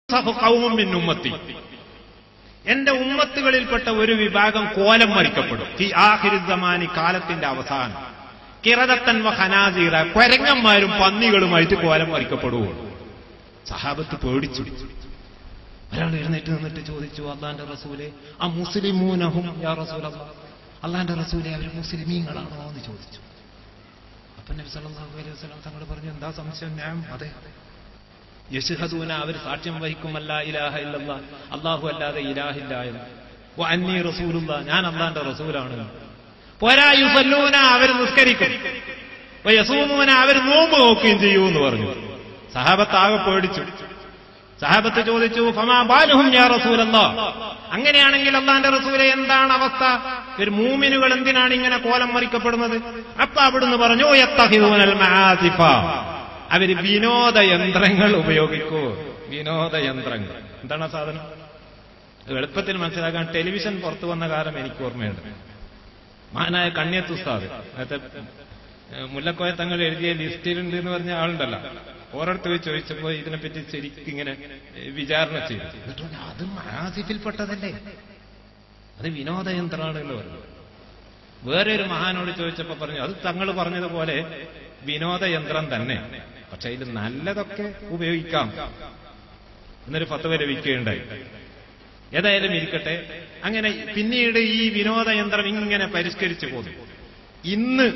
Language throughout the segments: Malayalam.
ഖൗമും മിൻ ഉമ്മത്തി എന്റെ ഉമ്മത്തുകളിൽപ്പെട്ട ഒരു വിഭാഗം കോലം മരിക്കപ്പെടും ഈ ആഹിരുദ്ദമാനി കാലത്തിന്റെ അവസാനം കിറതത്തൻ വ ഖനാസീറ കൊരങ്ങന്മാരും പന്നികളുമായിട്ട് കോലം മരിക്കപ്പെടുകയുള്ളൂ സഹാബത്ത് പേടിച്ചു ഒരാൾ എഴുന്നേറ്റ് നിന്നിട്ട് ചോദിച്ചു അള്ളാന്റെ റസൂലെ ആ മുസ്ലിമൂനഹും യാ റസൂൽ അള്ളാന്റെ റസൂലെ അവർ മുസ്ലിമീങ്ങളാണോ എന്ന് ചോദിച്ചു അപ്പൊ നബി സല്ലല്ലാഹു അലൈഹി വസല്ലം തങ്ങൾ പറഞ്ഞു എന്താ സംശയം ഞാൻ അതെ യശുഹദൂന അവർ സാക്ഷ്യം വഹിക്കുമല്ല ഇലാഹ ഇല്ലല്ല അള്ളാഹു അല്ലാതെ ഇലാഹില്ല എന്ന് വ അന്നി റസൂലുള്ള ഞാൻ അള്ളാന്റെ റസൂലാണ് പോരാ യുസല്ലൂന അവർ നിസ്കരിക്കും വ യസൂമൂന അവർ നോമ്പ് നോക്കുകയും ചെയ്യൂ എന്ന് പറഞ്ഞു സഹാബത്ത് ആകെ പേടിച്ചു സഹാബത്ത് ചോദിച്ചു ഫമാ ബാലുഹും യാ റസൂലല്ലാ അങ്ങനെയാണെങ്കിൽ അള്ളാന്റെ റസൂലെ എന്താണ് അവസ്ഥ ഒരു മൂമിനുകൾ എന്തിനാണ് ഇങ്ങനെ കോലം മറിക്കപ്പെടുന്നത് അപ്പൊ അവിടുന്ന് പറഞ്ഞു യത്തഹിദൂനൽ മആസിഫ അവര് വിനോദയന്ത്രങ്ങൾ ഉപയോഗിക്കൂ വിനോദയന്ത്രങ്ങൾ എന്താണ് ആ സാധനം എളുപ്പത്തിൽ മനസ്സിലാക്കാൻ ടെലിവിഷൻ പുറത്തു വന്ന കാലം എനിക്ക് ഓർമ്മയുണ്ട് മഹാനായ കണ്യത്ത് ഉസ്താദ് നേരത്തെ ഏഹ്, മുല്ലക്കോയ തങ്ങൾ എഴുതിയ ലിസ്റ്റിലുണ്ട് എന്ന് പറഞ്ഞ ആളുണ്ടല്ലോ ഓരോരുത്തർ ചോദിച്ചപ്പോ ഇതിനെപ്പറ്റി ശരിക്കും ഇങ്ങനെ ഏഹ്, വിചാരണ ചെയ്തു എന്നിട്ട് പറഞ്ഞു, അത് മഹാസിഫിൽപ്പെട്ടതല്ലേ അത് വിനോദയന്ത്രമാണല്ലോ പറഞ്ഞു വേറെ ഒരു മഹാനോട് ചോദിച്ചപ്പോ പറഞ്ഞു അത് തങ്ങൾ പറഞ്ഞതുപോലെ വിനോദയന്ത്രം തന്നെ പക്ഷെ ഇതിൽ നല്ലതൊക്കെ ഉപയോഗിക്കാം എന്നൊരു ഫത്വ ലഭിക്കുകയുണ്ടായി ഏതായാലും ഇരിക്കട്ടെ അങ്ങനെ പിന്നീട് ഈ വിനോദയന്ത്രം ഇങ്ങനെ പരിഷ്കരിച്ചു പോന്നു ഇന്ന്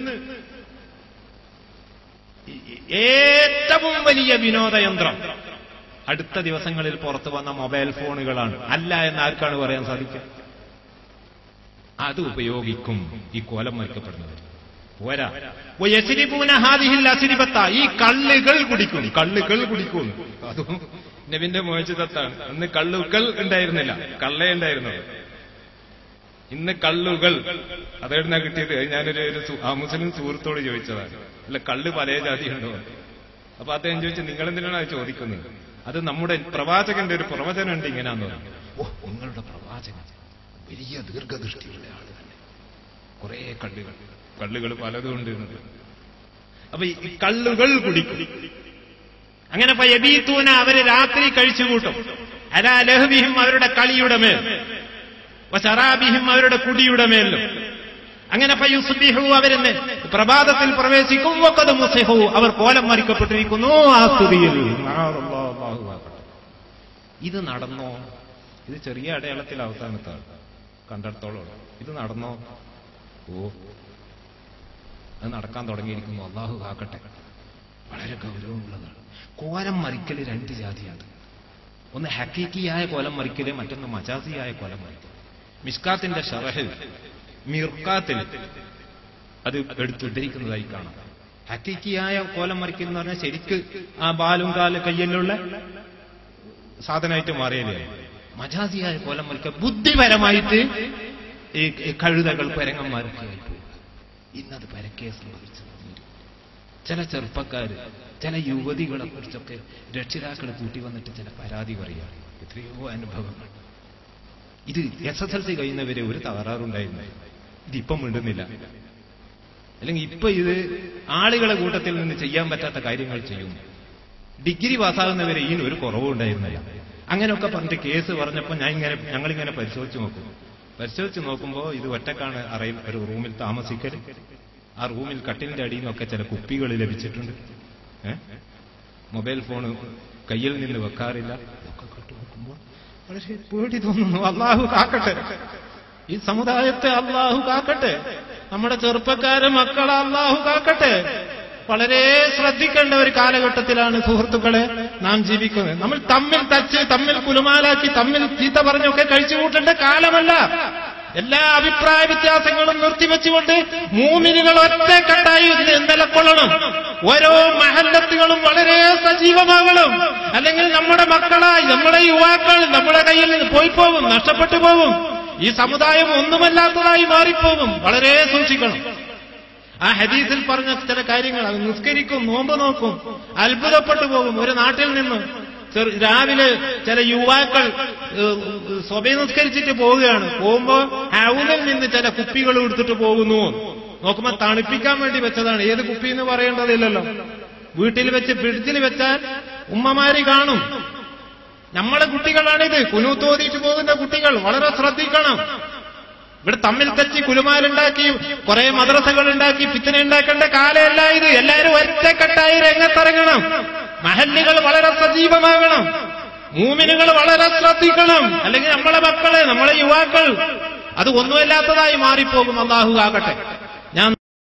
ഏറ്റവും വലിയ വിനോദയന്ത്രം അടുത്ത ദിവസങ്ങളിൽ പുറത്തു വന്ന മൊബൈൽ ഫോണുകളാണ് അല്ല എന്ന് ആർക്കാണ് പറയാൻ സാധിക്കുക അത് ഉപയോഗിക്കും ഈ കോലം മറിക്കപ്പെടുന്നത് പോരാ വയസിരിപൂന ഹാദിഹിൽ അസിരിപത്ത ഈ കള്ളുകൾ കുടിക്കും കള്ളുകൾ കുടിക്കും അതും നബിന്റെ മോചിതത്താണ് അന്ന് കള്ളുകൾ ഉണ്ടായിരുന്നില്ല കള്ളേ ഉണ്ടായിരുന്നുള്ളൂ ഇന്ന് കള്ളുകൾ അതെവിടുന്ന കിട്ടിയത് അത് ഞാനൊരു ഒരു സു- ആ മുസ്ലിം സുഹൃത്തോട് ചോദിച്ചതാണ് അല്ല കള്ള് പല ജാതി ഉണ്ടോ അപ്പൊ അദ്ദേഹം ചോദിച്ചു നിങ്ങൾ എന്തിനാണ് അത് ചോദിക്കുന്നത് അത് നമ്മുടെ പ്രവാചകന്റെ ഒരു പ്രവചനം ഉണ്ട് ഇങ്ങനെയാന്ന് പറഞ്ഞു ഓ നിങ്ങളുടെ പ്രവാചകൻ വലിയ ദീർഘദൃഷ്ടിയുള്ള ആള് തന്നെ കുറെ കള്ളുകൾ കള്ളുകൾ പലതും ഉണ്ട് എന്നത്. അപ്പൊ ഈ കള്ളുകൾ കുടിക്കും അങ്ങനെ ഇപ്പൊ യബീത്തൂന അവര് രാത്രി കഴിച്ചുകൂട്ടും അലാ ലഹബിഹിം അവരുടെ കളിയുടെ മേൽ വശറാബിഹിം അവരുടെ കുടിയുടെ മേലും അങ്ങനെ ഫയുസ്ബിഹു അവരെന്ന് പ്രഭാതത്തിൽ പ്രവേശിക്കും വക്കത് മുസിഹു അവർ കോലം മറിക്കപ്പെട്ടിരിക്കുന്നു ആ സ്തുതിയിൽ അല്ലാഹു ആക്കട്ടെ. ഇത് നടന്നോ ഇത് ചെറിയ അടയാളത്തിൽ അവസാനത്താണ് കണ്ടിടത്തോളം ഇത് നടന്നോ ഓ അത് നടക്കാൻ തുടങ്ങിയിരിക്കുന്നു അള്ളാഹു കാക്കട്ടെ വളരെ ഗൗരവമുള്ളതാണ് കോലം മറിക്കൽ രണ്ട് ജാതിയാണ് ഒന്ന് ഹക്കീക്കിയായ കോലം മറിക്കല് മറ്റൊന്ന് മജാസിയായ കോലം മറിക്കൽ മിസ്കാത്തിന്റെ ഷറഹിൽ മിർക്കാത്തിൽ അത് എടുത്തുദ്ധരിക്കുന്നതായി കാണാം ഹക്കീക്കിയായ കോലം മറിക്കൽ എന്ന് പറഞ്ഞാൽ ശരിക്ക് ആ ബാലും കാല് കയ്യിലുള്ള സാധനമായിട്ട് മാറിയല്ലേ മജാസിയായ കോലം മറിക്കൽ ബുദ്ധിപരമായിട്ട് ഈ ഈ കഴുതകൾ പരങ്ങന്മാരൊക്കെ ആയിപ്പോയി ഇന്നത് പരക്കെ സംഭവിച്ചു ചില ചെറുപ്പക്കാര് ചില യുവതികളെ കുറിച്ചൊക്കെ രക്ഷിതാക്കൾ കൂട്ടി വന്നിട്ട് ചില പരാതി പറയുക എത്രയോ അനുഭവങ്ങൾ ഇത് എസ് എസ് എൽ സി കഴിയുന്നവരെ ഒരു തകരാറുണ്ടായിരുന്നു ഇതിപ്പം മിണ്ടുന്നില്ല അല്ലെങ്കിൽ ഇപ്പൊ ഇത് ആളുകളെ കൂട്ടത്തിൽ നിന്ന് ചെയ്യാൻ പറ്റാത്ത കാര്യങ്ങൾ ചെയ്യുന്നു ഡിഗ്രി പാസ്സാകുന്നവരെ ഇതിന് ഒരു കുറവും ഉണ്ടായിരുന്നില്ല അങ്ങനെയൊക്കെ പറഞ്ഞിട്ട് കേസ് പറഞ്ഞപ്പോൾ ഞാൻ ഇങ്ങനെ ഞങ്ങളിങ്ങനെ പരിശോധിച്ച് നോക്കും പരിശോധിച്ച് നോക്കുമ്പോൾ ഇത് ഒറ്റക്കാണ് അറയിൽ ഒരു റൂമിൽ താമസിക്കൽ ആ റൂമിൽ കട്ടിലിന്റെ അടിയിൽ നിന്നൊക്കെ ചില കുപ്പികൾ ലഭിച്ചിട്ടുണ്ട് ഏ? മൊബൈൽ ഫോൺ കയ്യിൽ നിന്ന് വെക്കാറില്ല ഇതൊക്കെ കേട്ട് നോക്കുമ്പോൾ വളരെ പേടി തോന്നുന്നു അള്ളാഹു കാക്കട്ടെ ഈ സമുദായത്തെ അള്ളാഹു കാക്കട്ടെ നമ്മുടെ ചെറുപ്പക്കാരെ മക്കളെ അള്ളാഹു കാക്കട്ടെ വളരെ ശ്രദ്ധിക്കേണ്ട ഒരു കാലഘട്ടത്തിലാണ് സുഹൃത്തുക്കളെ നാം ജീവിക്കുന്നത് നമ്മൾ തമ്മിൽ തച്ച് തമ്മിൽ കുലുമാലാക്കി തമ്മിൽ ചീത്ത പറഞ്ഞൊക്കെ കഴിച്ചു കൂട്ടേണ്ട കാലമല്ല എല്ലാ അഭിപ്രായ വ്യത്യാസങ്ങളും നിർത്തിവെച്ചുകൊണ്ട് മൂമിനുകൾ ഒറ്റക്കെട്ടായി ഇതിനെ നിലക്കൊള്ളണം ഓരോ മഹല്ലത്തുകളും വളരെ സജീവമാകണം അല്ലെങ്കിൽ നമ്മുടെ മക്കളായി നമ്മുടെ യുവാക്കൾ നമ്മുടെ കയ്യിൽ നിന്ന് പോയി പോകും നഷ്ടപ്പെട്ടു പോകും ഈ സമുദായം ഒന്നുമല്ലാത്തതായി മാറിപ്പോകും വളരെ സൂക്ഷിക്കണം ആ ഹദീസിൽ പറഞ്ഞ ചില കാര്യങ്ങൾ അത് നിസ്കരിക്കും നോമ്പ് നോക്കും അത്ഭുതപ്പെട്ടു പോകും ഒരു നാട്ടിൽ നിന്ന് ചെറു- രാവിലെ ചില യുവാക്കൾ ഏഹ്, സ്വഭ നിസ്കരിച്ചിട്ട് പോവുകയാണ് പോകുമ്പോ ഹൗലിൽ നിന്ന് ചില കുപ്പികൾ എടുത്തിട്ട് പോകുന്നു നോക്കുമ്പോ തണുപ്പിക്കാൻ വേണ്ടി വെച്ചതാണ് ഏത് കുപ്പി എന്ന് പറയേണ്ടതില്ലല്ലോ വീട്ടിൽ വെച്ച് ഫ്രിഡ്ജിൽ വെച്ചാൽ ഉമ്മമാര് കാണും നമ്മളെ കുട്ടികളാണിത് കുനൂത്തോതിയിട്ട് പോകുന്ന കുട്ടികൾ വളരെ ശ്രദ്ധിക്കണം ഇവിടെ തമ്മിൽ തെറ്റി കുലുമാലുണ്ടാക്കി കുറെ മദ്രസകൾ ഉണ്ടാക്കി ഫിത്തിന ഉണ്ടാക്കേണ്ട കാലമല്ല ഇത് എല്ലാവരും ഒറ്റക്കെട്ടായി രംഗത്തിറങ്ങണം മഹല്ലുകൾ വളരെ സജീവമാകണം മൂമിനുകൾ വളരെ ശ്രദ്ധിക്കണം അല്ലെങ്കിൽ നമ്മളെ മക്കള് നമ്മളെ യുവാക്കൾ അത് ഒന്നുമല്ലാത്തതായി മാറിപ്പോകും അള്ളാഹു ആകട്ടെ